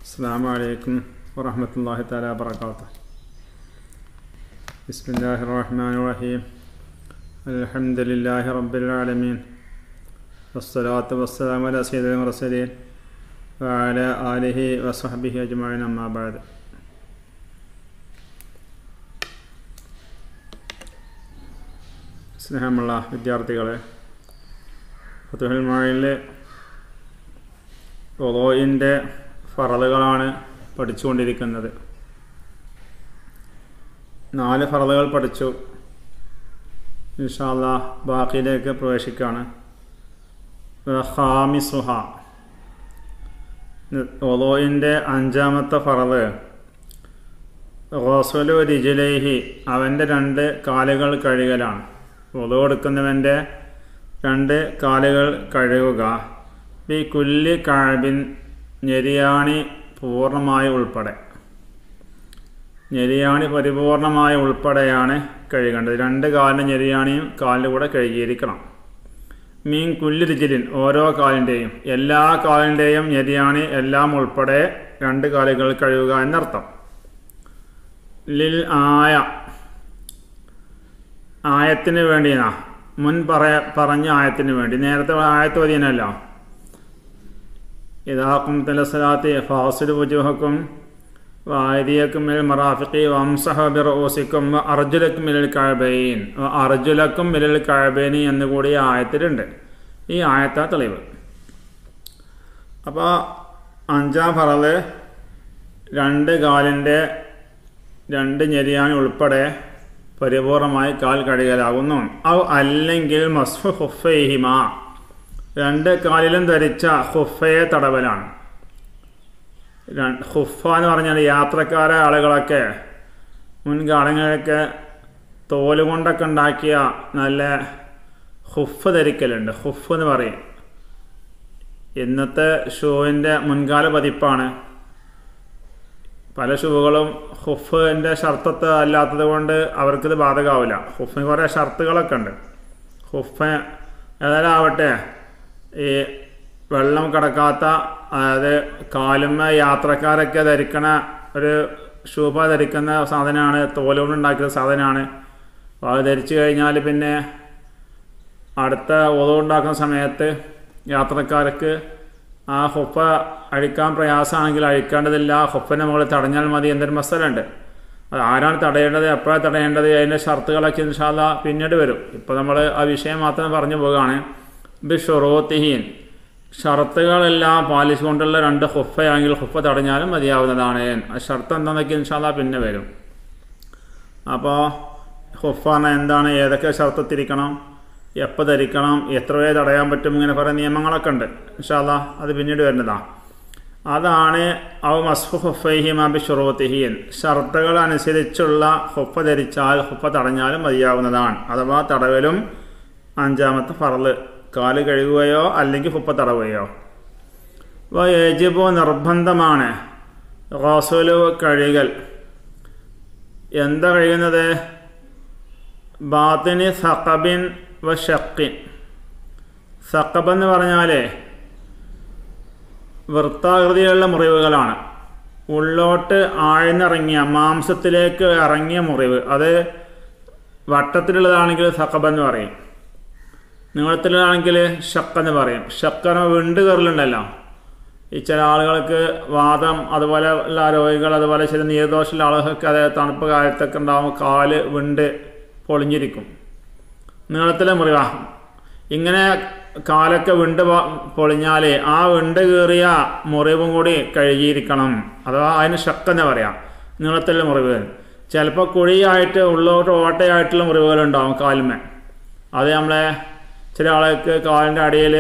السلام عليكم ورحمة الله تعالى وبركاته بسم الله الرحمن الرحيم الحمد لله رب العالمين والصلاة والسلام على سيد المرسلين وعلى آله وصحبه أجمعين أما بعد സ്നേഹമുള്ള വിദ്യാർത്ഥികളെ ഫതുഹൽ മായിലെ ഒലോയിൻ്റെ ഫറലുകളാണ് പഠിച്ചുകൊണ്ടിരിക്കുന്നത് നാല് ഫറലുകൾ പഠിച്ചു ഇൻഷാല്ല ബാക്കിയിലേക്ക് പ്രവേശിക്കുകയാണ് ഹാമിസുഹ ഒലോയിൻ്റെ അഞ്ചാമത്തെ ഫറല് റോസലു രിജിലേഹി അവൻ്റെ രണ്ട് കാലുകൾ കഴുകലാണ് ഒലോ എടുക്കുന്നവൻ്റെ രണ്ട് കാലുകൾ കഴുകുക ഈ കുല്ലി കാഴ്ബിൻ ഞെരിയാണി പൂർണ്ണമായി ഉൾപ്പെടെ ഞെരിയാണി പരിപൂർണമായി ഉൾപ്പെടെയാണ് കഴുകേണ്ടത് രണ്ട് കാലിൻ്റെ ഞെരിയാണിയും കാലിൻ്റെ കൂടെ കഴുകിയിരിക്കണം മീൻ കുല്ലി രുചിലിൻ ഓരോ കാലിൻ്റെയും എല്ലാ കാലിൻ്റെയും ഞെരിയാണി എല്ലാം ഉൾപ്പെടെ രണ്ട് കാലുകൾ കഴുകുക എന്നർത്ഥം ലിൽ ആയ ആയത്തിന് വേണ്ടിയാ മുൻ പറയ പറഞ്ഞ ആയത്തിന് വേണ്ടി നേരത്തെ ആയത്ത് മതിയനല്ലോ ഇതാക്കും തലസലാത്തി ഫാസിൽ വുജുഹക്കും വാരിയക്കും മിൽ മറാഫിഖി വംസഹ ബിറോസിക്കും അർജുലക്കും മിലൽ കഴബൈൻ അർജുലക്കും മിലൽ കഴബൈനി എന്നുകൂടി ആയത്തിലുണ്ട് ഈ ആയത്താ തെളിവ് അപ്പോൾ അഞ്ചാം ഫറല് രണ്ട് കാലിൻ്റെ രണ്ട് ഞെരിയാണി ഉൾപ്പെടെ പരിപൂർണമായി കാൽ കഴുകലാകുന്നു ഔ അല്ലെങ്കിൽ മസ്ഫു ഹുഫൈഹിമ രണ്ട് കാലിലും ധരിച്ച ഹുഫയെ തടവലാണ് ഹുഫ എന്ന് പറഞ്ഞാൽ യാത്രക്കാരെ ആളുകളൊക്കെ മുൻകാലങ്ങളിലൊക്കെ തോല് കൊണ്ടൊക്കെ ഉണ്ടാക്കിയ നല്ല ഹുഫ് ധരിക്കലുണ്ട് ഹുഫ് എന്ന് പറയും ഇന്നത്തെ ഷൂവിൻ്റെ മുൻകാല പതിപ്പാണ് പല ഷൂകളും ഹുഫിൻ്റെ ഷർത്തത്ത് അല്ലാത്തത് കൊണ്ട് അവർക്കിത് ബാധകമാവില്ല ഹുഫിന് കുറേ ഷർത്തുകളൊക്കെ ഉണ്ട് ഹുഫ് ഏതായാലും ആവട്ടെ ഈ വെള്ളം കിടക്കാത്ത അതായത് കാലുമ്മ യാത്രക്കാരൊക്കെ ധരിക്കണ ഒരു ഷൂപ ധരിക്കുന്ന സാധനമാണ് തോലുകൊണ്ട് ഉണ്ടാക്കിയ സാധനമാണ് അപ്പോൾ അത് ധരിച്ചു കഴിഞ്ഞാൽ പിന്നെ അടുത്ത ഉണ്ടാക്കുന്ന സമയത്ത് യാത്രക്കാർക്ക് ആ ഹൊപ്പ അഴിക്കാൻ പ്രയാസമാണെങ്കിൽ അഴിക്കേണ്ടതില്ല ഹൊപ്പൻ്റെ മുകളിൽ തടഞ്ഞാൽ മതി എന്നൊരു മസലുണ്ട് അത് ആരാണ് തടയേണ്ടത് എപ്പോഴാണ് തടയേണ്ടത് അതിൻ്റെ ഷർത്തുകളൊക്കെ ഇൻഷാല്ല പിന്നീട് വരും ഇപ്പോൾ നമ്മൾ ആ വിഷയം മാത്രം പറഞ്ഞു പോവുകയാണ് ബിഷൊറോത്തിഹീൻ ഷർത്തുകളെല്ലാം പാലിച്ചുകൊണ്ടുള്ള രണ്ട് ഹുഫയാണെങ്കിൽ ഹുഫ തടഞ്ഞാലും മതിയാവുന്നതാണ് ആ ഷർത്ത് എന്താണെന്നൊക്കെ ഇൻഷാല്ല പിന്നെ വരും അപ്പോൾ ഹുഫ എന്താണ് ഏതൊക്കെ ഷർത്തത്തിരിക്കണം എപ്പോൾ ധരിക്കണം എത്ര വരെ തടയാൻ പറ്റും ഇങ്ങനെ കുറേ നിയമങ്ങളൊക്കെ ഉണ്ട് ഇൻഷാല്ല അത് പിന്നീട് വരുന്നതാണ് അതാണ് ഔ മസ്ഫു ഹുഫൈഹിമാബി ഷുറോത്തിഹീൻ ഷർത്തുകൾ അനുസരിച്ചുള്ള ഹുഫ ധരിച്ചാൽ ഹുഫ തടഞ്ഞാലും മതിയാവുന്നതാണ് അഥവാ തടവലും അഞ്ചാമത്തെ ഫറല് കാല് കഴുകുകയോ അല്ലെങ്കിൽ ഹുപ്പ തടവുകയോ യജിബോ നിർബന്ധമാണ് റോസുലു കഴുകൽ എന്താ കഴിയുന്നത് ബാത്തിനി സഖബിൻ വ ഷക്കിൻ സഖബ് എന്ന് പറഞ്ഞാൽ വൃത്താകൃതിയുള്ള മുറിവുകളാണ് ഉള്ളോട്ട് ആഴ്ന്നിറങ്ങിയ മാംസത്തിലേക്ക് ഇറങ്ങിയ മുറിവ് അത് വട്ടത്തിലുള്ളതാണെങ്കിൽ സഖബ് എന്ന് പറയും നീളത്തിലാണെങ്കിൽ ഷക്കെന്ന് പറയും ഷക്കന വിണ്ട് കയറലുണ്ടല്ലോ ഈ ചില ആളുകൾക്ക് വാദം അതുപോലെ ഉള്ള രോഗികൾ അതുപോലെ ചില നീർദോഷമുള്ള ആളുകൾക്ക് അതായത് തണുപ്പ് കാലത്തൊക്കെ ഉണ്ടാകും കാല് വിണ്ട് പൊളിഞ്ഞിരിക്കും നീളത്തിലെ മുറിവ ഇങ്ങനെ കാലൊക്കെ വിണ്ട് പൊളിഞ്ഞാൽ ആ വിണ്ട് കീറിയ മുറിവും കൂടി കഴുകിയിരിക്കണം അഥവാ അതിന് ഷക്കെന്ന് പറയാം നീളത്തിലെ മുറിവ് ചിലപ്പോൾ കുഴിയായിട്ട് ഉള്ളോട്ട് ഓട്ടയായിട്ടുള്ള മുറിവുകളുണ്ടാവും കാലുമേ അത് നമ്മളെ ചില ആൾക്ക് കാലിൻ്റെ അടിയിൽ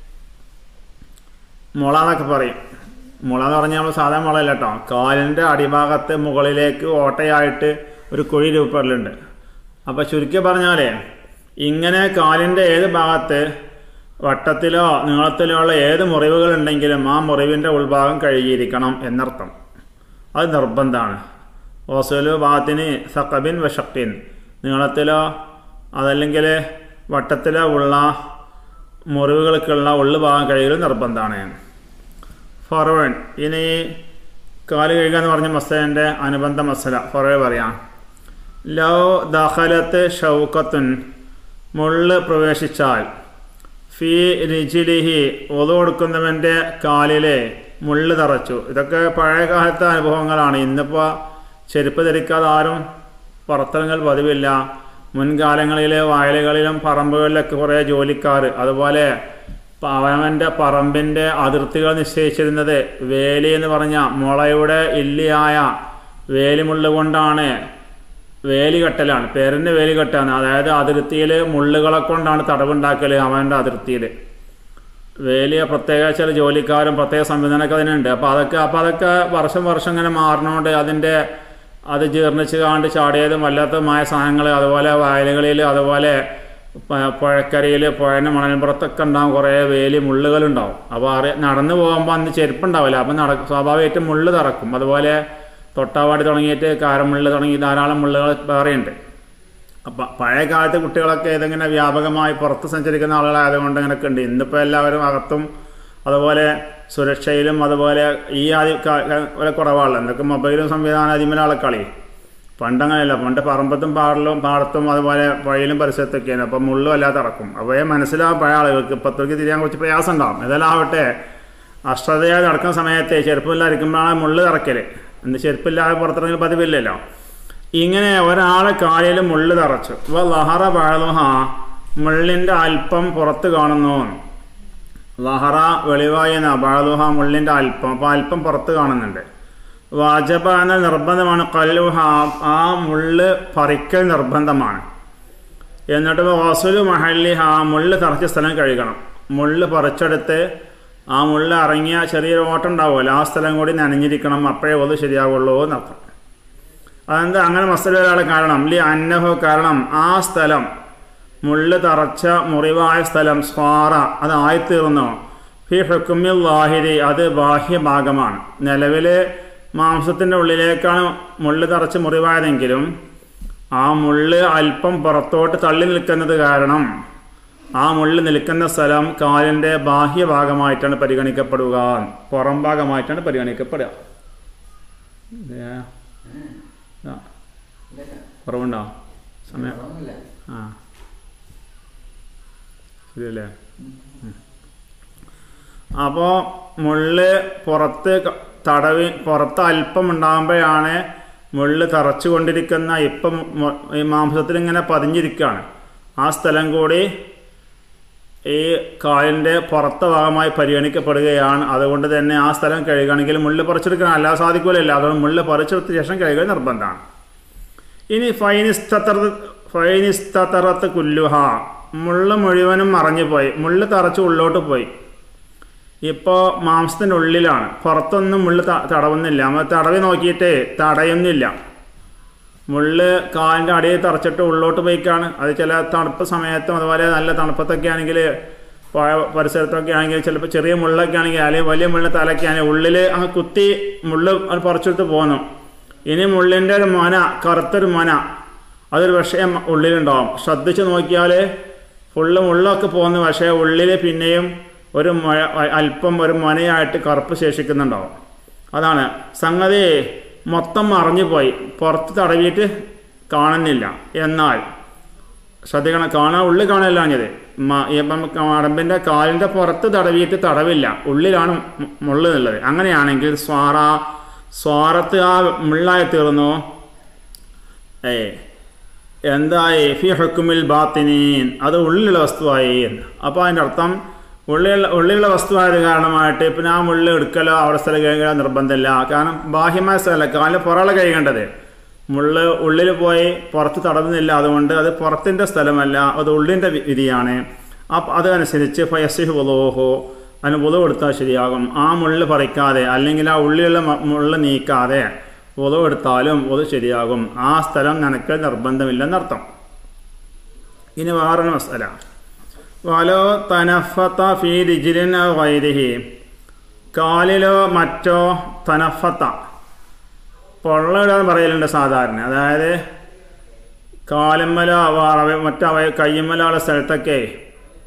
മുള എന്നൊക്കെ പറയും മുള എന്ന് പറഞ്ഞാൽ നമ്മൾ സാധാരണ മുളയല്ല കേട്ടോ കാലിൻ്റെ അടിഭാഗത്ത് മുകളിലേക്ക് ഓട്ടയായിട്ട് ഒരു കുഴി രൂപപ്പെടലുണ്ട് അപ്പോൾ ചുരുക്കി പറഞ്ഞാലേ ഇങ്ങനെ കാലിൻ്റെ ഏത് ഭാഗത്ത് വട്ടത്തിലോ നീളത്തിലോ ഉള്ള ഏത് മുറിവുകളുണ്ടെങ്കിലും ആ മുറിവിൻ്റെ ഉൾഭാഗം കഴുകിയിരിക്കണം എന്നർത്ഥം അത് നിർബന്ധമാണ് ഓസലു ഭാഗത്തിന് സക്കബിൻ വഷക്കിൻ നീളത്തിലോ അതല്ലെങ്കിൽ വട്ടത്തിലോ ഉള്ള മുറിവുകൾക്കുള്ള ഉള്ളു ഭാഗം കഴുകൽ നിർബന്ധമാണ് ഫോർവേൺ ഇനി കാല് കഴുകുക എന്ന് പറഞ്ഞ മസലിൻ്റെ അനുബന്ധ മസല കുറേ പറയാം ലോ ദഹലത്ത് ഷൗക്കത്തുൻ മുള്ള് പ്രവേശിച്ചാൽ ഫി രിജിലിഹി ഒതു കൊടുക്കുന്നവൻ്റെ കാലിലെ മുള്ള് തറച്ചു ഇതൊക്കെ പഴയ കാലത്തെ അനുഭവങ്ങളാണ് ഇന്നിപ്പോൾ ചെരുപ്പ് ധരിക്കാതെ ആരും പുറത്തിറങ്ങൽ പതിവില്ല മുൻകാലങ്ങളിൽ വയലുകളിലും പറമ്പുകളിലൊക്കെ കുറേ ജോലിക്കാർ അതുപോലെ അവനവൻ്റെ പറമ്പിൻ്റെ അതിർത്തികൾ നിശ്ചയിച്ചിരുന്നത് വേലി എന്ന് പറഞ്ഞ മുളയുടെ ഇല്ലിയായ വേലിമുള്ള കൊണ്ടാണ് വേലി കെട്ടലാണ് പേരിൻ്റെ വേലി കെട്ടാണ് അതായത് അതിർത്തിയിൽ മുള്ളുകളെ കൊണ്ടാണ് തടവുണ്ടാക്കൽ അവൻ്റെ അതിർത്തിയിൽ വേലിയ പ്രത്യേക ചില ജോലിക്കാരും പ്രത്യേക സംവിധാനമൊക്കെ അതിനുണ്ട് അപ്പോൾ അതൊക്കെ അപ്പോൾ അതൊക്കെ വർഷം വർഷം ഇങ്ങനെ മാറണോണ്ട് അതിൻ്റെ അത് ജീർണിച്ച് കാണ്ട് ചാടിയതും വല്ലാത്തതുമായ സാധനങ്ങൾ അതുപോലെ വയലുകളിൽ അതുപോലെ പുഴക്കരയിൽ പുഴൻ്റെ മണൽപ്പുറത്തൊക്കെ ഉണ്ടാകും കുറേ വേലി മുള്ളുകളുണ്ടാവും അപ്പോൾ അറിയ നടന്നു പോകുമ്പോൾ അന്ന് ചെരുപ്പുണ്ടാവില്ല അപ്പം നട സ്വാഭാവികമായിട്ടും മുള്ള് തറക്കും അതുപോലെ തൊട്ടാവാടി തുടങ്ങിയിട്ട് കാരമുള്ള് തുടങ്ങി ധാരാളം മുള്ളുകൾ വേറെയുണ്ട് അപ്പം പഴയ കാലത്ത് കുട്ടികളൊക്കെ ഇതിങ്ങനെ വ്യാപകമായി പുറത്ത് സഞ്ചരിക്കുന്ന ആളുകളായതുകൊണ്ട് ഇങ്ങനെയൊക്കെ ഉണ്ട് ഇന്നിപ്പോൾ എല്ലാവരും അകത്തും അതുപോലെ സുരക്ഷയിലും അതുപോലെ ഈ ആദ്യ പോലെ കുറവാണല്ലോ എന്തൊക്കെ മൊബൈലും സംവിധാനം അതിമേലാണ് കളി പണ്ടങ്ങനെയല്ല പണ്ട് പറമ്പത്തും പാടലും പാടത്തും അതുപോലെ വഴിയിലും പരിസരത്തൊക്കെയാണ് അപ്പം മുള്ളും അല്ലാതെ ഇറക്കും അപ്പോൾ മനസ്സിലാവും പഴയ ആളുകൾക്ക് ഇപ്പത്തേക്ക് തിരിയാൻ കുറച്ച് പ്രയാസം ഉണ്ടാവും ഇതെല്ലാം ആവട്ടെ അശ്രദ്ധയായി നടക്കുന്ന സമയത്ത് ചെരുപ്പില്ലാതിരിക്കുമ്പോഴാണ് മുള്ള് തറക്കൽ എന്ത് ചെരുപ്പില്ലാതെ പുറത്തിറങ്ങി പതിവില്ലല്ലോ ഇങ്ങനെ ഒരാളെ കാലിൽ മുള്ള് തറച്ചു അപ്പോൾ ലഹറ പഴലുഹ മുള്ളിൻ്റെ അല്പം പുറത്ത് കാണുന്നു ലഹറ വെളിവായെന്ന പഴലുഹ മുള്ളിൻ്റെ അല്പം അപ്പോൾ അല്പം പുറത്ത് കാണുന്നുണ്ട് വാജബ എന്ന നിർബന്ധമാണ് കല്ലുഹ ആ മുള്ള് പറിക്കൽ നിർബന്ധമാണ് എന്നിട്ട് വസുലു മഹല്ലിഹ മുള്ള് തറച്ച സ്ഥലം കഴുകണം മുള്ള് പറിച്ചെടുത്ത് ആ മുള്ള് ഇറങ്ങിയ ചെറിയൊരു ഓട്ടം ഉണ്ടാവുമല്ലോ ആ സ്ഥലം കൂടി നനഞ്ഞിരിക്കണം അപ്പോഴേ ഒത് ശരിയാവുള്ളൂ എന്നർത്ഥം അതെന്താ അങ്ങനെ മസല ഒരാളെ കാരണം ലി അന്നഹു കാരണം ആ സ്ഥലം മുള്ള് തറച്ച മുറിവായ സ്ഥലം സ്വാറ അത് ആയിത്തീർന്നു ഫി ഹുക്കുമിൽ ലാഹിരി അത് ബാഹ്യഭാഗമാണ് നിലവിൽ മാംസത്തിൻ്റെ ഉള്ളിലേക്കാണ് മുള്ള് തറച്ച് മുറിവായതെങ്കിലും ആ മുള്ള് അല്പം പുറത്തോട്ട് തള്ളി നിൽക്കുന്നത് കാരണം ആ മുള്ള് നിൽക്കുന്ന സ്ഥലം കാലിൻ്റെ ബാഹ്യഭാഗമായിട്ടാണ് പരിഗണിക്കപ്പെടുക പുറം ഭാഗമായിട്ടാണ് പരിഗണിക്കപ്പെടുക കുറവുണ്ടോ സമയം ആ ശരിയല്ലേ അപ്പോൾ മുള്ള് പുറത്ത് തടവി പുറത്ത് അല്പം ഉണ്ടാകുമ്പോഴാണ് മുള്ള് തറച്ചു കൊണ്ടിരിക്കുന്ന ഇപ്പം ഈ മാംസത്തിൽ ഇങ്ങനെ പതിഞ്ഞിരിക്കുകയാണ് ആ സ്ഥലം കൂടി ഈ കാലിൻ്റെ പുറത്ത ഭാഗമായി പരിഗണിക്കപ്പെടുകയാണ് അതുകൊണ്ട് തന്നെ ആ സ്ഥലം കഴുകണമെങ്കിൽ മുള്ള് പറിച്ചെടുക്കാൻ അല്ലാതെ സാധിക്കില്ലല്ലോ അതുകൊണ്ട് മുള്ള് പറിച്ചെടുത്ത ശേഷം കഴുകൽ നിർബന്ധമാണ് ഇനി ഫൈനിസ്തറ ഫൈനിസ്തറത്ത് കുല്ലുഹ മുള്ള് മുഴുവനും മറഞ്ഞു പോയി മുള്ള് തറച്ച് ഉള്ളോട്ട് പോയി ഇപ്പോൾ മാംസത്തിൻ്റെ ഉള്ളിലാണ് പുറത്തൊന്നും മുള്ള് തടവുന്നില്ല നമ്മൾ തടവി നോക്കിയിട്ട് തടയുന്നില്ല മുള്ള് കാലിൻ്റെ അടിയിൽ തറച്ചിട്ട് ഉള്ളോട്ട് പോയിക്കാണ് അത് ചില തണുപ്പ് സമയത്തും അതുപോലെ നല്ല തണുപ്പത്തൊക്കെ ആണെങ്കിൽ പുഴ പരിസരത്തൊക്കെ ആണെങ്കിൽ ചിലപ്പോൾ ചെറിയ മുള്ളൊക്കെ ആണെങ്കിൽ അല്ലെങ്കിൽ വലിയ മുള്ള തലയൊക്കെ ആണെങ്കിൽ ഉള്ളിൽ അങ്ങ് കുത്തി മുള്ള് പറിച്ചെടുത്ത് പോന്നു ഇനി മുള്ളിൻ്റെ ഒരു മൊന കറുത്തൊരു മൊന അതൊരു വിഷയം ഉള്ളിലുണ്ടാവും ശ്രദ്ധിച്ച് നോക്കിയാൽ ഫുള്ള് മുള്ളൊക്കെ പോകുന്നു പക്ഷേ ഉള്ളിൽ പിന്നെയും ഒരു മഴ അല്പം ഒരു മൊനയായിട്ട് കറുപ്പ് ശേഷിക്കുന്നുണ്ടാവും അതാണ് സംഗതി മൊത്തം മറിഞ്ഞു പോയി പുറത്ത് തടവിയിട്ട് കാണുന്നില്ല എന്നാൽ ശ്രദ്ധിക്കണം കാണാൻ ഉള്ളിൽ കാണില്ലാഞ്ഞത് ഇപ്പം മടമ്പിൻ്റെ കാലിൻ്റെ പുറത്ത് തടവിയിട്ട് തടവില്ല ഉള്ളിലാണ് മുള്ളു എന്നുള്ളത് അങ്ങനെയാണെങ്കിൽ സ്വാറ സ്വാറത്ത് ആ മുള്ളായി തീർന്നു ഏ എന്തായി ഫി ഹുക്കുമിൽ ബാത്തിനീൻ അത് ഉള്ളിലുള്ള വസ്തുവായി അപ്പോൾ അതിൻ്റെ അർത്ഥം ഉള്ളിലുള്ള ഉള്ളിലുള്ള വസ്തുവായത് കാരണമായിട്ട് പിന്നെ ആ മുള്ളി എടുക്കലോ അവിടെ സ്ഥലം കഴുകലോ നിർബന്ധമില്ല കാരണം ബാഹ്യമായ സ്ഥലമല്ല കാലിന് പുറളെ കഴുകേണ്ടത് മുള്ള് ഉള്ളിൽ പോയി പുറത്ത് തടവുന്നില്ല അതുകൊണ്ട് അത് പുറത്തിൻ്റെ സ്ഥലമല്ല അത് ഉള്ളിൻ്റെ വിധിയാണ് അപ്പം അതനുസരിച്ച് ഫയസിഹ് ഉലോഹോ അതിന് ഉളവ് എടുത്താൽ ശരിയാകും ആ മുള്ള് പറിക്കാതെ അല്ലെങ്കിൽ ആ ഉള്ളിലുള്ള മുള്ള് നീക്കാതെ ഉളവ് എടുത്താലും അത് ശരിയാകും ആ സ്ഥലം നനക്കൽ നിർബന്ധമില്ലെന്നർത്ഥം ഇനി വേറൊരു മസല വലോ തനഫത്ത ഫി റിജിലിൻ വൈരിഹി കാലിലോ മറ്റോ തനഫത്ത പൊള്ളയിടാൻ പറയലുണ്ട് സാധാരണ അതായത് കാലുമ്മലോ അവ മറ്റവ കയ്യുമ്മലുള്ള സ്ഥലത്തൊക്കെ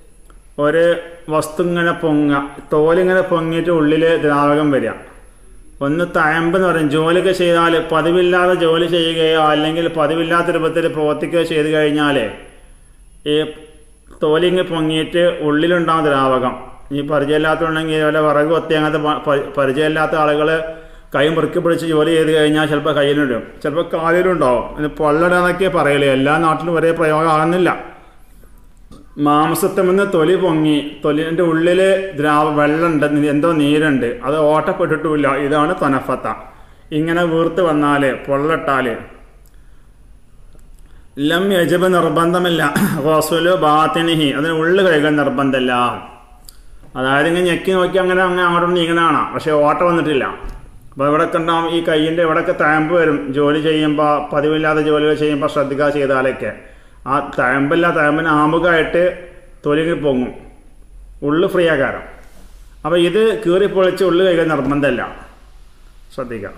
ഒരു വസ്തു ഇങ്ങനെ പൊങ്ങ തോലിങ്ങനെ പൊങ്ങിയിട്ട് ഉള്ളിൽ ദ്രാവകം വരിക ഒന്ന് തയമ്പ് എന്ന് പറയും ജോലിയൊക്കെ ചെയ്താൽ പതിവില്ലാതെ ജോലി ചെയ്യുകയോ അല്ലെങ്കിൽ പതിവില്ലാത്ത രൂപത്തിൽ പ്രവർത്തിക്കുകയോ ചെയ്ത് കഴിഞ്ഞാൽ ഈ തോലിങ്ങ് പൊങ്ങിയിട്ട് ഉള്ളിലുണ്ടാകുന്ന ദ്രാവകം ഈ പരിചയമില്ലാത്തതുണ്ടെങ്കിൽ വല്ല വിറക് ഒത്തി അങ്ങനത്തെ പ- പ- പരിചയമില്ലാത്ത ആളുകൾ കൈ മുറുക്കി പിടിച്ച് ജോലി ചെയ്ത് കഴിഞ്ഞാൽ ചിലപ്പോൾ കയ്യിലിടും ചിലപ്പോൾ കാലിലുണ്ടാവും ഇത് പൊള്ളടാന്നൊക്കെ പറയല് എല്ലാ നാട്ടിലും ഒരേ പ്രയോഗം ആകുന്നില്ല മാംസത്തുമെന്ന് തൊലി പൊങ്ങി തൊലിൻ്റെ ഉള്ളിൽ ദ്രാവ വെള്ളമുണ്ട് എന്തോ നീരുണ്ട് അത് ഓട്ടപ്പെട്ടിട്ടുമില്ല ഇതാണ് തൊനഫത്ത ഇങ്ങനെ വീർത്ത് വന്നാൽ പൊള്ളട്ടാൽ ലം യജബ് നിർബന്ധമില്ല റസുലു ബാത്തിനിഹി അതിന് ഉള്ളു കൈകൾ നിർബന്ധമില്ല അതായത് ഇങ്ങനെ ഞെക്കി നോക്കി അങ്ങനെ അങ്ങനെ അങ്ങോട്ട് നീങ്ങണതാണ് പക്ഷേ ഓട്ടം വന്നിട്ടില്ല അപ്പോൾ ഇവിടെ ഉണ്ടാവും ഈ കയ്യിൻ്റെ ഇവിടെയൊക്കെ തഴമ്പ് വരും ജോലി ചെയ്യുമ്പോൾ പതിവില്ലാതെ ജോലികൾ ചെയ്യുമ്പോൾ ശ്രദ്ധിക്കാതെ ചെയ്താലൊക്കെ ആ തഴമ്പില്ല തഴമ്പിന് ആമുഖമായിട്ട് തൊലിങ്ങി പൊങ്ങും ഉള്ളു ഫ്രീ ആകാരം അപ്പോൾ ഇത് കീറിപ്പൊളിച്ച് ഉള്ളു കൈകൾ നിർബന്ധമല്ല ശ്രദ്ധിക്കാം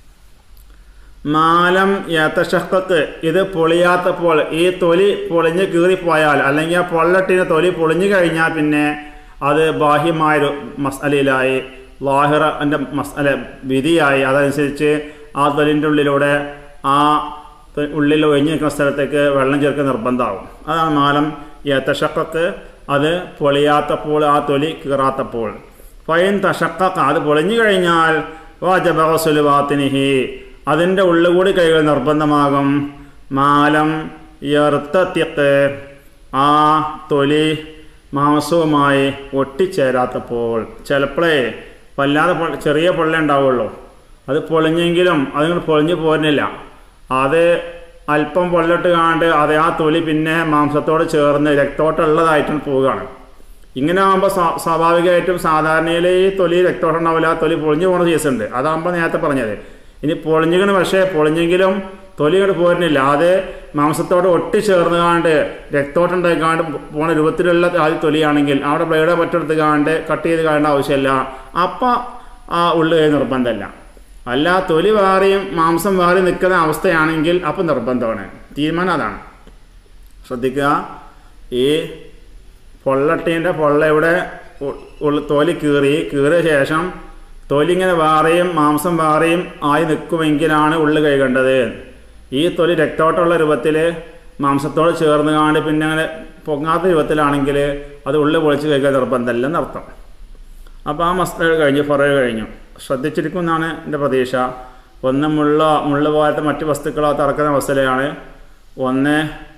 മാലം യത്തശക്കത്ത് ഇത് പൊളിയാത്തപ്പോൾ ഈ തൊലി പൊളിഞ്ഞ് കീറിപ്പോയാൽ അല്ലെങ്കിൽ ആ പൊള്ളട്ടിന് തൊലി പൊളിഞ്ഞു കഴിഞ്ഞാൽ പിന്നെ അത് ബാഹ്യമായൊരു മസാലയിലായി ലാഹിറ എൻ്റെ മസാല വിധിയായി അതനുസരിച്ച് ആ തൊലിൻ്റെ ഉള്ളിലൂടെ ആ ത- ഉള്ളിൽ ഒഴിഞ്ഞു നിൽക്കുന്ന സ്ഥലത്തേക്ക് വെള്ളം ചേർക്കുക നിർബന്ധമാകും അതാണ് മാലം യത്തശക്കത്ത് അത് പൊളിയാത്തപ്പോൾ ആ തൊലി കീറാത്തപ്പോൾ ഫൈൻ തഷക്കക്ക അത് പൊളിഞ്ഞു കഴിഞ്ഞാൽ വാജബസുലുവാത്തിനിഹി അതിൻ്റെ ഉള്ളുകൂടി കൈകൾ നിർബന്ധമാകും മാലം യർത്തത്യത്ത് ആ തൊലി മാംസവുമായി ഒട്ടിച്ചേരാത്തപ്പോൾ ചിലപ്പോഴേ വല്ലാതെ പൊ- ചെറിയ പൊള്ള ഉണ്ടാവുള്ളൂ അത് പൊളിഞ്ഞെങ്കിലും അതിങ്ങോട്ട് പൊളിഞ്ഞു പോരുന്നില്ല അത് അല്പം പൊള്ളിട്ട് കാണ്ട് അത് ആ തൊലി പിന്നെ മാംസത്തോട് ചേർന്ന് രക്തോട്ടമുള്ളതായിട്ടും പോവുകയാണ് ഇങ്ങനെ ആകുമ്പോൾ സ്വാഭാവികമായിട്ടും സാധാരണയിൽ ഈ തൊലി രക്തോട്ടം ഉണ്ടാവില്ല ആ തൊലി പൊളിഞ്ഞു പോകുന്ന കേസുണ്ട് അതാകുമ്പോൾ നേരത്തെ പറഞ്ഞത് ഇനി പൊളിഞ്ഞിക്കണ് പക്ഷേ പൊളിഞ്ഞെങ്കിലും തൊലി ഇങ്ങോട്ട് പോരുന്നില്ല അത് മാംസത്തോട് ഒട്ടിച്ചേർന്ന് കാണ്ട് രക്തോട്ടം ഉണ്ടായിക്കാണ്ട് പോണ രൂപത്തിലുള്ള ആദ്യ തൊലിയാണെങ്കിൽ അവിടെ ബ്ലേഡ് മറ്റെടുത്ത് കാണ്ട് കട്ട് ചെയ്ത് കാണേണ്ട ആവശ്യമില്ല അപ്പം ആ ഉള്ളു കൈ നിർബന്ധമല്ല അല്ല തൊലി വേറെയും മാംസം വേറെ നിൽക്കുന്ന അവസ്ഥയാണെങ്കിൽ അപ്പം നിർബന്ധമാണ് തീരുമാനം അതാണ് ശ്രദ്ധിക്കുക ഈ പൊള്ളട്ടീൻ്റെ പൊള്ള ഇവിടെ ഉ- ഉൾ- തൊലി കീറി കീറിയ ശേഷം തൊലി ഇങ്ങനെ വേറെയും മാംസം വേറെയും ആയി നിൽക്കുമെങ്കിലാണ് ഉള്ളു കഴുകേണ്ടത് ഈ തൊലി രക്തോട്ടമുള്ള രൂപത്തിൽ മാംസത്തോട് ചേർന്ന് കാണ്ട് പിന്നെ അങ്ങനെ പൊങ്ങാത്ത രൂപത്തിലാണെങ്കിൽ അത് ഉള്ളു പൊളിച്ച് കഴിക്കാൻ നിർബന്ധമല്ലെന്ന് അർത്ഥം അപ്പോൾ ആ മസ്തകൾ കഴിഞ്ഞു ഫറവ് കഴിഞ്ഞു ശ്രദ്ധിച്ചിരിക്കും എന്നാണ് എൻ്റെ പ്രതീക്ഷ ഒന്ന് മുള്ള മുള്ള പോലത്തെ മറ്റ് വസ്തുക്കളോ തറക്കുന്ന അവസ്ഥയിലാണ് ഒന്ന്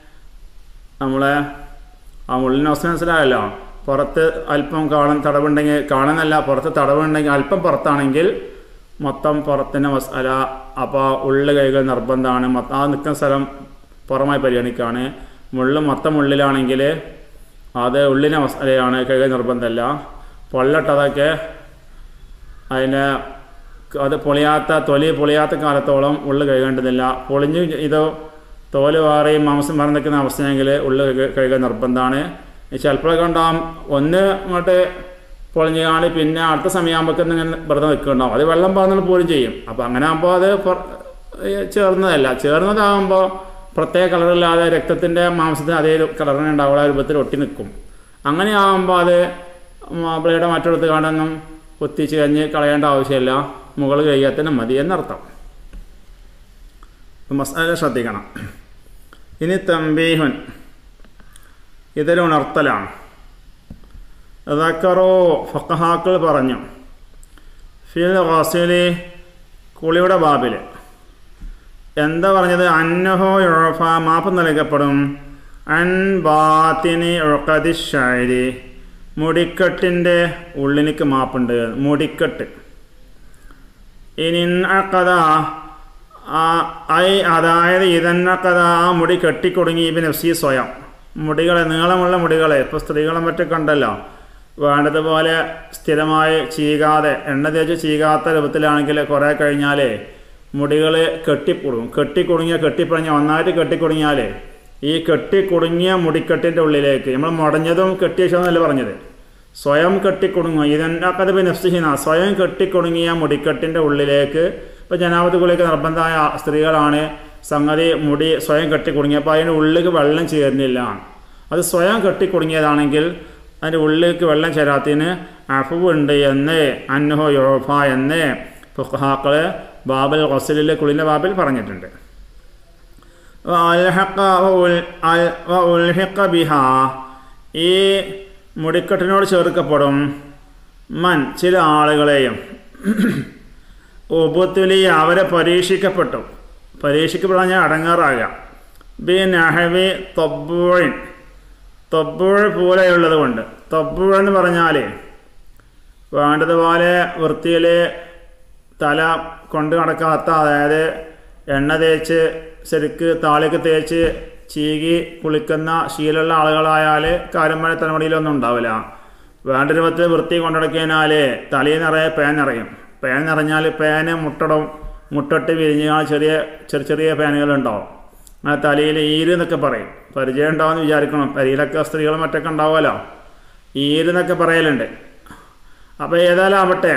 നമ്മളെ ആ മുള്ളിന് അവസ്ഥ മനസ്സിലായല്ലോ പുറത്ത് അല്പം കാണാൻ തടവുണ്ടെങ്കിൽ കാണുന്നല്ല പുറത്ത് തടവുണ്ടെങ്കിൽ അല്പം പുറത്താണെങ്കിൽ മൊത്തം പുറത്തിൻ്റെ മസാല അപ്പോൾ ഉള്ളു കൈകൾ നിർബന്ധമാണ് മൊത്തം ആ നിൽക്കുന്ന സ്ഥലം പുറമായി പരിഗണിക്കുകയാണ് മുള്ള് മൊത്തം ഉള്ളിലാണെങ്കിൽ അത് ഉള്ളിലെ മസാലയാണ് കൈകൾ നിർബന്ധമല്ല പൊള്ളട്ടതൊക്കെ അതിന് അത് പൊളിയാത്ത തൊലി പൊളിയാത്ത കാലത്തോളം ഉള്ളു കഴുകേണ്ടതില്ല പൊളിഞ്ഞ് ഇത് തോല് വാറയും മാംസം വേറെ നിൽക്കുന്ന അവസ്ഥയെങ്കിൽ ഉള്ളു കഴുക- കഴുകാൻ നിർബന്ധമാണ് ചിലപ്പോഴൊക്കെ ഉണ്ടാവും ഒന്ന് അങ്ങോട്ട് പൊളിഞ്ഞ് കാണി പിന്നെ അടുത്ത സമയമാകുമ്പോൾ ഇങ്ങനെ വെറുതെ നിൽക്കുന്നുണ്ടാവും അത് വെള്ളം പാർന്നുള്ള പോലും ചെയ്യും അപ്പോൾ അങ്ങനെ ആകുമ്പോൾ അത് പുറ- ഏഹ് ചേർന്നതല്ല ചേർന്നതാകുമ്പോൾ പ്രത്യേക കളറില്ലാതെ രക്തത്തിൻ്റെ മാംസത്തിന് അതേ കളറിന് ഉണ്ടാവുള്ള രൂപത്തിൽ ഒട്ടി നിൽക്കും അങ്ങനെ ആകുമ്പോൾ അത് ബ്ലേഡ് മറ്റെടുത്ത് കാണാനൊന്നും കുത്തിച്ച് കഴിഞ്ഞ് കളയേണ്ട ആവശ്യമില്ല മുകൾ കഴിയാത്തന്നെ മതി എന്നർത്ഥം മസാല ശ്രദ്ധിക്കണം ഇനി തമ്പീഹുൻ ഇതിൽ ഉണർത്തലാണ് ദക്കറോ ഫക്കഹാക്കൾ പറഞ്ഞു ഫിൽ ഗസിലി കുളിയുടെ ബാബിൽ എന്താ പറഞ്ഞത് അന്നഹോ യുഴഫ മാപ്പ് നൽകപ്പെടും അൻ ബാത്തിനി ഉഴക്കതി ഷാരി മുടിക്കെട്ടിൻ്റെ ഉള്ളിലേക്ക് മാപ്പുണ്ട് മുടിക്കെട്ട് ഇനി അക്കഥ ഐ അതായത് ഇതന്നക്കഥ ആ മുടി കെട്ടിക്കൊടുങ്ങി ഇബിൻ എഫ് സി സ്വയം മുടികളെ നീളമുള്ള മുടികളെ ഇപ്പോൾ സ്ത്രീകളെ മറ്റും കണ്ടല്ലോ വേണ്ടതുപോലെ സ്ഥിരമായി ചീകാതെ എണ്ണ തേച്ച് ചീകാത്ത രൂപത്തിലാണെങ്കിൽ കുറേ കഴിഞ്ഞാൽ മുടികൾ കെട്ടിക്കുടുങ്ങും കെട്ടിക്കുടുങ്ങിയ കെട്ടിപ്പഴഞ്ഞ ഒന്നായിട്ട് കെട്ടിക്കുടുങ്ങിയാൽ ഈ കെട്ടിക്കുടുങ്ങിയ മുടിക്കെട്ടിൻ്റെ ഉള്ളിലേക്ക് നമ്മൾ മുടഞ്ഞതും കെട്ടിയ ശേഷമെന്നല്ല പറഞ്ഞത് സ്വയം കെട്ടിക്കുടുങ്ങും ഇതെന്നാക്കത് നഫ്സിഹിന സ്വയം കെട്ടിക്കുടുങ്ങിയ മുടിക്കെട്ടിൻ്റെ ഉള്ളിലേക്ക് ഇപ്പോൾ ജനാപതികളിലേക്ക് നിർബന്ധമായ സ്ത്രീകളാണ് സംഗതി മുടി സ്വയം കെട്ടിക്കുടുങ്ങിയപ്പോൾ അതിൻ്റെ ഉള്ളിലേക്ക് വെള്ളം ചേരുന്നില്ല അത് സ്വയം കെട്ടിക്കുടുങ്ങിയതാണെങ്കിൽ അതിൻ്റെ ഉള്ളിലേക്ക് വെള്ളം ചേരാത്തതിന് അഫുവ് ഉണ്ട് എന്ന് അന്നുഹോ യോഫ എന്ന് ഫുഖാക്കള് ബാബൽ ഗസലിൽ കുളിൻ്റെ ബാബിൽ പറഞ്ഞിട്ടുണ്ട് ബിഹ ഈ മുടിക്കെട്ടിനോട് ചേർക്കപ്പെടും മൻ ചില ആളുകളെയും ഉപത്തുലി അവരെ പരീക്ഷിക്കപ്പെട്ടു പരീക്ഷിക്കപ്പെടാൻ ഞാൻ അടങ്ങാറാകാം ബി നഹവി തൊബൂഴിൻ തൊബൂഴ് പോലെയുള്ളത് കൊണ്ട് തൊബൂഴ് എന്ന് പറഞ്ഞാൽ വേണ്ടതുപോലെ വൃത്തിയിൽ തല കൊണ്ട് നടക്കാത്ത അതായത് എണ്ണ തേച്ച് ശരിക്ക് താളിക്ക് തേച്ച് ചീകി കുളിക്കുന്ന ശീലമുള്ള ആളുകളായാൽ കാര്യമായ തലമുടിയിലൊന്നും ഉണ്ടാവില്ല വേണ്ട രൂപത്തിൽ വൃത്തി കൊണ്ടുനടക്കിയാൽ തലയിൽ നിറയെ പേൻ നിറയും പേൻ നിറഞ്ഞാൽ പേന് മുട്ടടും മുട്ടിട്ട് വിരിഞ്ഞ് ചെറിയ ചെറിയ ചെറിയ പേനുകളുണ്ടാവും ആ തലയിൽ ഈര് എന്നൊക്കെ പറയും പരിചയം ഉണ്ടാവുമെന്ന് വിചാരിക്കണം പരിയിലൊക്കെ സ്ത്രീകൾ മറ്റൊക്കെ ഉണ്ടാവുമല്ലോ ഈര് എന്നൊക്കെ പറയലുണ്ട് അപ്പോൾ ഏതായാലും ആവട്ടെ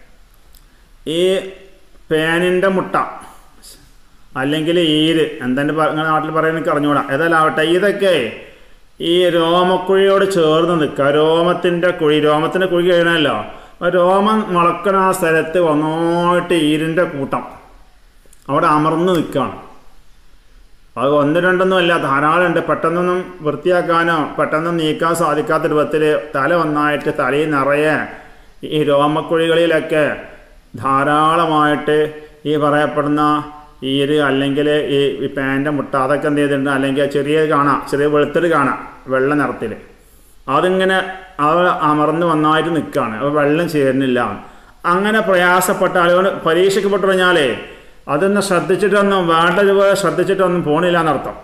ഈ പേനിൻ്റെ മുട്ട അല്ലെങ്കിൽ ഈര് എന്തെൻ്റെ നിങ്ങളുടെ നാട്ടിൽ പറയുന്ന എനിക്ക് അറിഞ്ഞുകൂടാ ഏതായാലും ആവട്ടെ ഇതൊക്കെ ഈ രോമക്കുഴിയോട് ചേർന്ന് നിൽക്കുക രോമത്തിൻ്റെ കുഴി രോമത്തിൻ്റെ കുഴി കഴിയണമല്ലോ രോമം മുളക്കണ ആ സ്ഥലത്ത് വന്നോട്ട് ഈരിൻ്റെ കൂട്ടം അവിടെ അമർന്ന് നിൽക്കുകയാണ് അത് ഒന്ന് രണ്ടൊന്നും അല്ല ധാരാളം ഉണ്ട് പെട്ടെന്നൊന്നും വൃത്തിയാക്കാനോ പെട്ടെന്ന് നീക്കാൻ സാധിക്കാത്ത രൂപത്തിൽ തല ഒന്നായിട്ട് തലയിൽ നിറയെ ഈ രോമക്കുഴികളിലൊക്കെ ധാരാളമായിട്ട് ഈ പറയപ്പെടുന്ന ഈര് അല്ലെങ്കിൽ ഈ ഈ പാൻ്റെ മുട്ട അതൊക്കെ എന്ത് ചെയ്തിട്ടുണ്ട് അല്ലെങ്കിൽ ചെറിയ കാണാം ചെറിയ വെളുത്തത് കാണാം വെള്ള നിറത്തിൽ അതിങ്ങനെ അവ അമർന്ന് വന്നായിട്ട് നിൽക്കുകയാണ് അപ്പോൾ വെള്ളം ചേരുന്നില്ല അങ്ങനെ പ്രയാസപ്പെട്ട ആളുകൾ പരീക്ഷയ്ക്കപ്പെട്ടു കഴിഞ്ഞാലേ അതൊന്ന് ശ്രദ്ധിച്ചിട്ടൊന്നും വേണ്ടതുപോലെ ശ്രദ്ധിച്ചിട്ടൊന്നും പോണില്ല എന്നർത്ഥം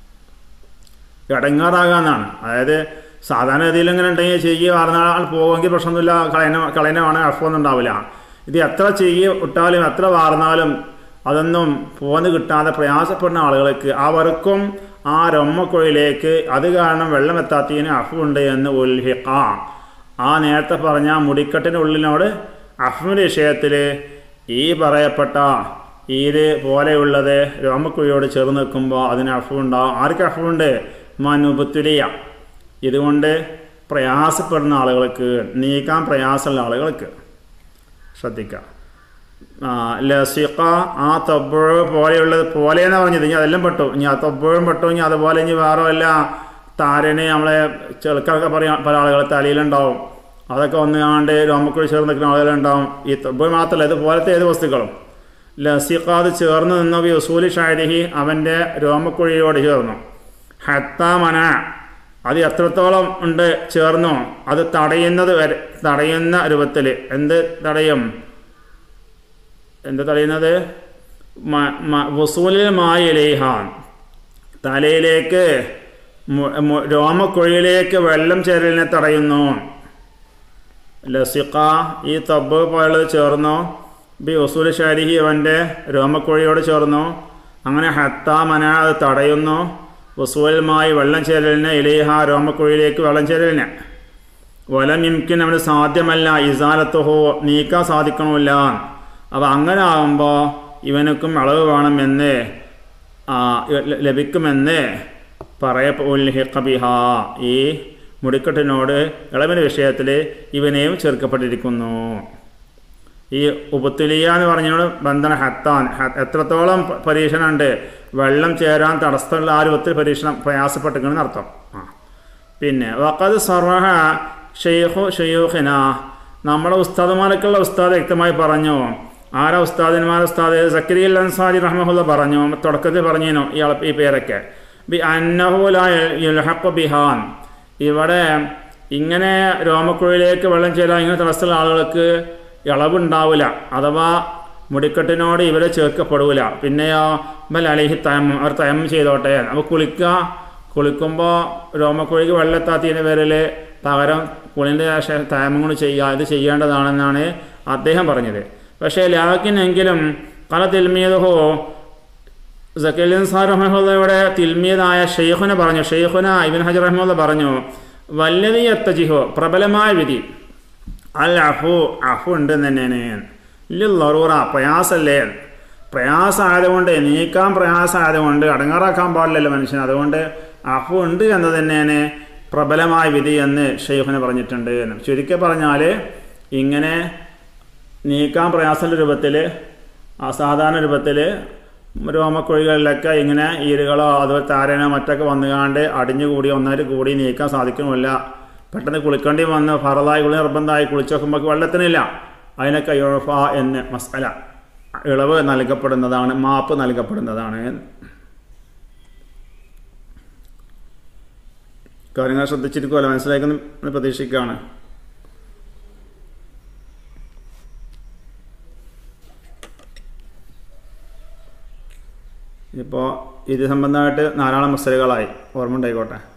ഇടങ്ങാറാകാന്നാണ് അതായത് സാധാരണ ഗതിയിൽ ഇങ്ങനെ ഉണ്ടെങ്കിൽ ചെയ്യുക പറഞ്ഞാൽ പോകുമെങ്കിൽ പ്രശ്നമൊന്നുമില്ല കളയന കളയനമാണ് അഫൊന്നും ഉണ്ടാവില്ല ഇത് എത്ര ചെയ്യുക ഇട്ടാലും എത്ര വാർന്നാലും അതൊന്നും പോന്ന് കിട്ടാതെ പ്രയാസപ്പെടുന്ന ആളുകൾക്ക് അവർക്കും ആ രൊമ്മക്കുഴിയിലേക്ക് അത് കാരണം വെള്ളം എത്താത്തതിന് അഫുണ്ട് എന്ന് ഉൽഹിക്ക ആ നേരത്തെ പറഞ്ഞ മുടിക്കെട്ടിൻ്റെ ഉള്ളിനോട് അഫിൻ്റെ വിഷയത്തിൽ ഈ പറയപ്പെട്ട ഈര് പോലെയുള്ളത് രോമക്കുഴിയോട് ചേർന്ന് നിൽക്കുമ്പോൾ അതിന് അഫുണ്ടാവും ആർക്ക് അഫുണ്ട് മനുപുത്തുലിയ ഇതുകൊണ്ട് പ്രയാസപ്പെടുന്ന ആളുകൾക്ക് നീക്കാൻ പ്രയാസമുള്ള ആളുകൾക്ക് ശ്രദ്ധിക്കുക ലസിക്ക ആ തൊബ്ബുഴ പോലെയുള്ളത് പോലെ എന്ന് പറഞ്ഞത് ഇനി അതെല്ലാം പെട്ടു ഇനി ആ തൊബ്ബുഴും പെട്ടു ഇനി അതുപോലെ ഇനി വേറെ വല്ല താരന് നമ്മളെ ചെറുക്കൊക്കെ പറയാം പല ആളുകൾ തലയിലുണ്ടാവും അതൊക്കെ ഒന്നുകാണ്ട് രോമക്കുഴി ചേർന്ന് നിൽക്കുന്ന ആളുകളുണ്ടാവും ഈ തൊബ്ബുഴ മാത്രമല്ല ഇതുപോലത്തെ ഏത് വസ്തുക്കളും ലസിക്കാത് ചേർന്ന് നിന്ന യുസൂലി ഷാരിഹി അവൻ്റെ രോമക്കുഴിയോട് ചേർന്നു ഹത്താമന അത് എത്രത്തോളം ഉണ്ട് ചേർന്നോ അത് തടയുന്നത് വരെ തടയുന്ന രൂപത്തിൽ എന്ത് തടയും എന്ത് തടയുന്നത് വസൂലിൽ മായിലേഹാൻ തലയിലേക്ക് രോമക്കുഴിയിലേക്ക് വെള്ളം ചേരലിനെ തടയുന്നു ലസിക്ക ഈ തബ് പോലുള്ളത് ചേർന്നു ബി വസൂൽ ഷാരിഹി അവൻ്റെ രോമക്കുഴിയോട് ചേർന്നു അങ്ങനെ ഹത്താ മന അത് തടയുന്നു വസൂലുമായി വെള്ളം ചേരലിന് ഇലേഹ രോമക്കുഴിയിലേക്ക് വെള്ളം ചേരലിന് വലം ഇംകിൻ അവന് സാധ്യമല്ല ഇസാലത്തുഹോ നീക്കാൻ സാധിക്കണമില്ല അപ്പോൾ അങ്ങനെ ആകുമ്പോൾ ഇവനക്കും അളവ് വേണമെന്ന് ലഭിക്കുമെന്ന് പറയബിഹ ഈ മുടിക്കെട്ടിനോട് ഇളവിൻ്റെ വിഷയത്തിൽ ഇവനെയും ചേർക്കപ്പെട്ടിരിക്കുന്നു ഈ ഉപത്തുലിയ എന്ന് പറഞ്ഞോട് ബന്ധന ഹത്താൻ എത്രത്തോളം പരീക്ഷണമുണ്ട് വെള്ളം ചേരാൻ തടസ്സമുള്ള ആ രൂപത്തിൽ പരീക്ഷണം പ്രയാസപ്പെട്ടിരിക്കണമെന്ന് അർത്ഥം ആ പിന്നെ വക്കത് സർവഹ ഷെയ്ഖു ഷെയ്ഖിന നമ്മുടെ ഉസ്താദുമാർക്കുള്ള ഉസ്താദ് വ്യക്തമായി പറഞ്ഞു ആരാ ഉസ്താദിന്മാർ ഉസ്താദ് സക്കരിയൽ അൻസാരി റഹ്മുല്ല പറഞ്ഞു തുടക്കത്തിൽ പറഞ്ഞിരുന്നു ഇയാൾ ഈ പേരൊക്കെ ബി അന്നഹുലഹപ്പ് ബിഹാൻ ഇവിടെ ഇങ്ങനെ രോമക്കുഴിയിലേക്ക് വെള്ളം ചേരാൻ ഇങ്ങനെ തടസ്സമുള്ള ആളുകൾക്ക് ഇളവുണ്ടാവില്ല അഥവാ മുടിക്കെട്ടിനോട് ഇവരെ ചേർക്കപ്പെടില്ല പിന്നെയോ ബൽ അലിഹി തയമ്മം അവർ തയമ്മം ചെയ്തോട്ടെ അപ്പോൾ കുളിക്കുക കുളിക്കുമ്പോൾ രോമക്കുഴിക്ക് വെള്ളെത്താത്തതിൻ്റെ പേരിൽ പകരം കുളിൻ്റെ ശേഷം തയമ്മം കൊണ്ട് ചെയ്യുക ഇത് ചെയ്യേണ്ടതാണെന്നാണ് അദ്ദേഹം പറഞ്ഞത് പക്ഷേ ലാക്കിനെങ്കിലും പല തിൽമീദഹോ സക്കലിൻ സാർ റഹ്മുള്ളയുടെ തിൽമീദായ ഷെയ്ഖുന പറഞ്ഞു ഷെയ്ഖുന ഇബിൻ ഹജർ റഹ്മുള്ള പറഞ്ഞു വല്ലതി എത്തജിഹോ പ്രബലമായ വിധി അൽ അഫു അഫു ഉണ്ട് തന്നെയാണ് ഇല്ലറൂറ പ്രയാസമല്ലേ പ്രയാസമായതുകൊണ്ട് നീക്കാൻ പ്രയാസമായതുകൊണ്ട് അടങ്ങാറാക്കാൻ പാടില്ലല്ലോ മനുഷ്യൻ അതുകൊണ്ട് അഫു ഉണ്ട് എന്ന് തന്നെയാണ് പ്രബലമായ വിധി എന്ന് ഷെയ്ഖിന് പറഞ്ഞിട്ടുണ്ട് ചുരുക്കി പറഞ്ഞാൽ ഇങ്ങനെ നീക്കാൻ പ്രയാസമുള്ള രൂപത്തിൽ അസാധാരണ രൂപത്തിൽ രോമക്കുഴികളിലൊക്കെ ഇങ്ങനെ ഈരുകളോ അതുപോലെ താരനോ മറ്റൊക്കെ വന്നുകാണ്ട് അടിഞ്ഞുകൂടി ഒന്നായിട്ട് കൂടി നീക്കാൻ സാധിക്കുന്നില്ല പെട്ടെന്ന് കുളിക്കേണ്ടി വന്ന് ഫറതായി കുളി നിർബന്ധമായി കുളിച്ച് നോക്കുമ്പോൾ വെള്ളത്തിനില്ല അതിനൊക്കെ യുഴഫ എന്ന് മസാല ഇളവ് നൽകപ്പെടുന്നതാണ് മാപ്പ് നൽകപ്പെടുന്നതാണ് കാര്യങ്ങൾ ശ്രദ്ധിച്ചിരിക്കുമല്ലോ മനസ്സിലാക്കുന്ന പ്രതീക്ഷിക്കുകയാണ് ഇപ്പോൾ ഇത് സംബന്ധമായിട്ട് ധാരാളം മസലുകളായി ഓർമ്മ ഉണ്ടായിക്കോട്ടെ